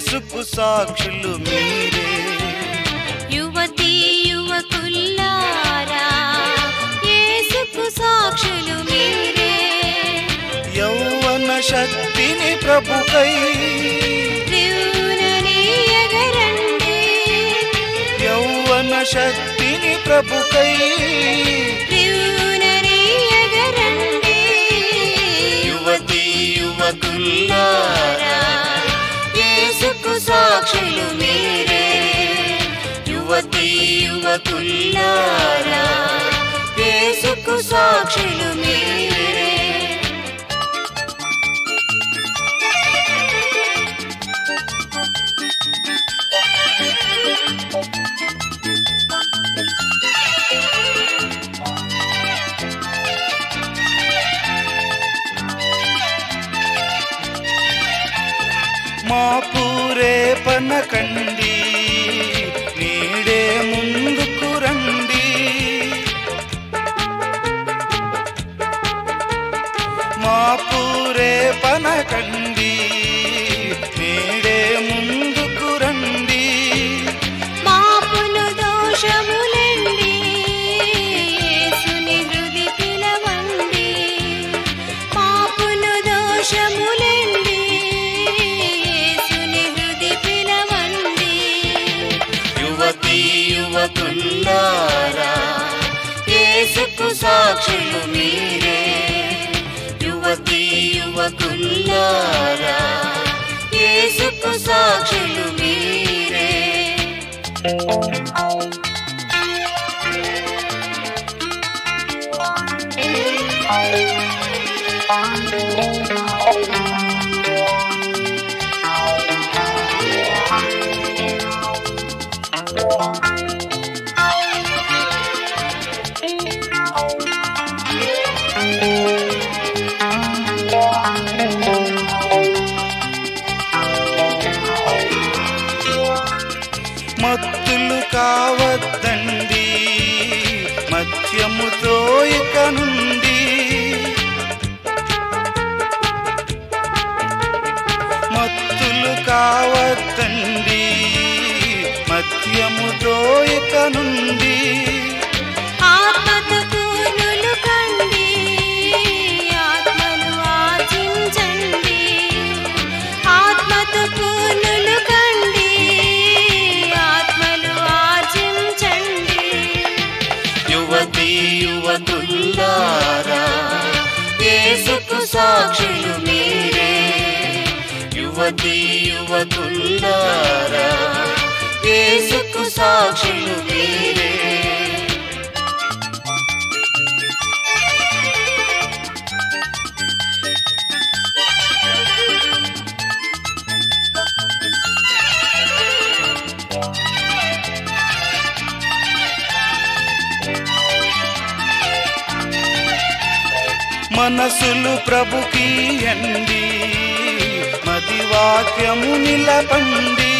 యేసుకు సాక్షులు మీరే యువతి యువకుల్లారా యేసుకు సాక్షులు మీరే యౌవన శక్తిని ప్రభుకై రివ్వునని ఎగరండి యౌవన శక్తిని ప్రభుకై రివ్వునని ఎగరండి యువతి యువకుల్లారా యేసుకు సాక్షులు మీరే యువతి యువకుల్లారా యేసుకు సాక్షులు మీరే మా పూరే పనకండి నీడే ముందుకు రండి మా పూరే పనకండి నీడే ముందుకు రండి మాపును దోషములండి యేసుని హృది పిలవండి మాపును దోషములండి యేసుని హృది పిలవండి యువతి యువకుల్లారా యేసుకు సాక్షులు మీరే యువతి యువకుల్లారా యేసుకు సాక్షులు మీరే మత్తులు కావద్దండి మద్యముతో ఇక నుండి మత్తులు కావద్దండి మద్యముతో ఇక నుండి ఆత్మతో పూర్ణులు కండి ఆత్మను ఆచించండి ఆత్మతో పూర్ణులు కండి ఆత్మలు ఆచించండి యువతి యువకుల్లారా యేసుకు సాక్షులు మీరే యువతి యువకుల్లారా యేసుకు సాక్షులు మీరే మనసులు ప్రభుకి అండి మది వాక్యము నిలపండి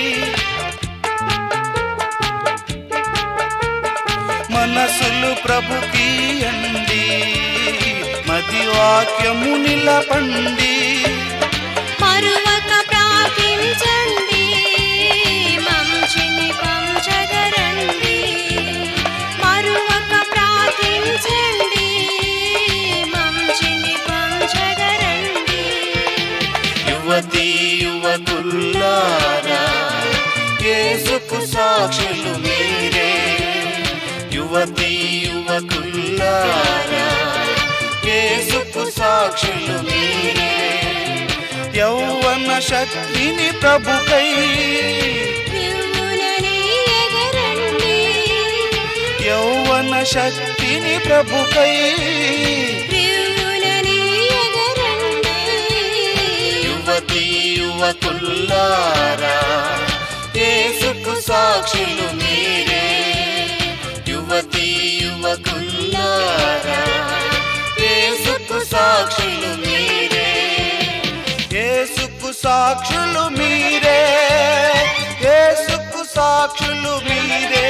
మనసులు ప్రభుకి అండి మది వాక్యము నిలపండి మరువక ప్రార్థించండి మంచిని పంచగరండి మరువక ప్రార్థించండి మంచిని పంచగరండి యువతి యువకుల్లారా యేసుకు సాక్షులు మీరే యువతి యువకుల్లారా యేసుకు సాక్షులు మీరే యౌవన శక్తిని ప్రభుకై రివ్వునని ఎగరండి యౌవన శక్తిని ప్రభుకై రివ్వునని ఎగరండి యువతి యువకుల్లారా యేసుకు సాక్షులు మీరే యువతి యువకుల్లారా యేసుకు సాక్షులు మీరే యేసుకు సాక్షులు మీరే యేసుకు సాక్షులు మీరే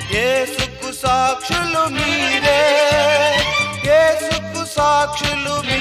యేసుకు సాక్షులు మీరే యేసుకు సాక్షులు